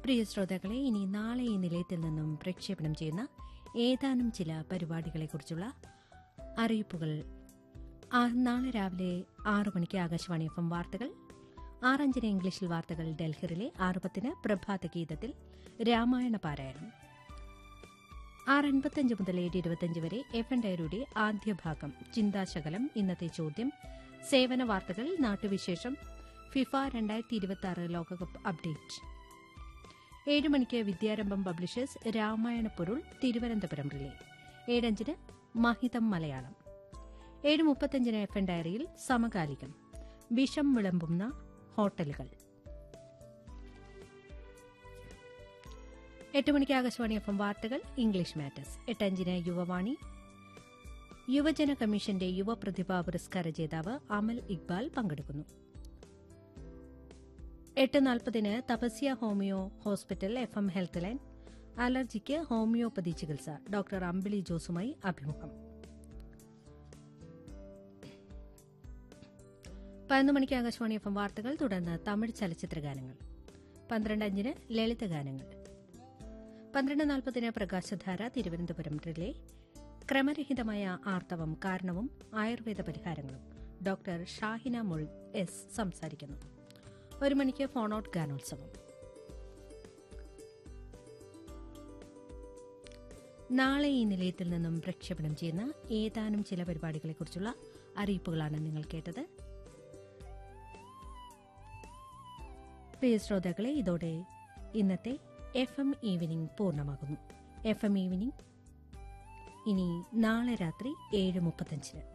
പ്രിയ ശ്രോതാക്കളെ ഇനി നാളെ ഈ നിലയത്തിൽ നിന്നും പ്രക്ഷേപണം ചെയ്യുന്ന ഏതാനും ചില പരിപാടികളെക്കുറിച്ചുള്ള അറിയിപ്പുകൾ ആ, നാളെ രാവിലെ ആറു മണിക്ക് ആകാശവാണി എഫ് എം വാർത്തകൾ ആറഞ്ചിന് ഇംഗ്ലീഷിൽ വാർത്തകൾ ഡൽഹിയിലെ ആറ് പത്തിന് പ്രഭാത ഗീതത്തിൽ രാമായണ പാരായണം ആറ് അൻപത്തഞ്ച് മുതൽ ഏഴ് ഇരുപത്തഞ്ച് വരെ എഫ് എൻ ഡയറിയുടെ ആദ്യ ഭാഗം ചിന്താശകലം ഇന്നത്തെ ചോദ്യം സേവന വാർത്തകൾ നാട്ടുവിശേഷം ഫിഫ രണ്ടായിരത്തി ഇരുപത്തി ആറ് ലോകകപ്പ് അപ്ഡേറ്റ് ഏഴ് മണിക്ക് വിദ്യാരംഭം പബ്ലിഷേഴ്സ് രാമായണ പൊരുൾ തിരുവനന്തപുരം റിലേ ഏഴഞ്ചിന് മഹിതം മലയാളം ഏഴ് മുപ്പത്തഞ്ചിന് എഫ് എൻ ഡയറിയിൽ സമകാലികം വിഷം വിളമ്പുന്ന ഹോട്ടലുകൾ എട്ട് മണിക്ക് ആകാശവാണി എഫ് എം വാർത്തകൾ ഇംഗ്ലീഷ് മാറ്റേഴ്സ് എട്ടഞ്ചിന് യുവവാണി യുവജന കമ്മീഷന്റെ യുവപ്രതിഭാ പുരസ്കാര ജേതാവ് അമൽ ഇക്ബാൽ പങ്കെടുക്കുന്നു എട്ട് നാൽപ്പതിന് Tapasya homeo hospital F M health line അലർജിക്ക് ഹോമിയോപ്പതി ചികിത്സ ഡോക്ടർ അമ്പിളി ജോസുമായി അഭിമുഖം പതിനൊന്ന് മണിക്ക് ആകാശവാണി എഫ് എം വാർത്തകൾ തുടർന്ന് തമിഴ് ചലച്ചിത്ര ഗാനങ്ങൾ പന്ത്രണ്ട് അഞ്ചിന് ലളിതഗാനങ്ങൾ പന്ത്രണ്ട് നാൽപ്പതിന് പ്രകാശധാര തിരുവനന്തപുരം റിലേ ക്രമരഹിതമായ ആർത്തവം കാരണവും ആയുർവേദ പരിഹാരങ്ങളും ഡോക്ടർ ഷാഹിന മുൾ എസ് സംസാരിക്കുന്നു ഒരു മണിക്ക് ഫോൺ ഔട്ട് ഗാനോത്സവം നാളെ ഈ നിലയത്തിൽ നിന്നും പ്രക്ഷേപണം ചെയ്യുന്ന ഏതാനും ചില പരിപാടികളെക്കുറിച്ചുള്ള അറിയിപ്പുകളാണ് നിങ്ങൾ കേട്ടത് പ്രിയ ശ്രോതാക്കളെ ഇതോടെ ഇന്നത്തെ എഫ് എം ഈവനിംഗ് പൂർണ്ണമാകുന്നു എഫ് എം ഈവനിംഗ് ഇനി നാളെ രാത്രി ഏഴ് മുപ്പത്തഞ്ചിന്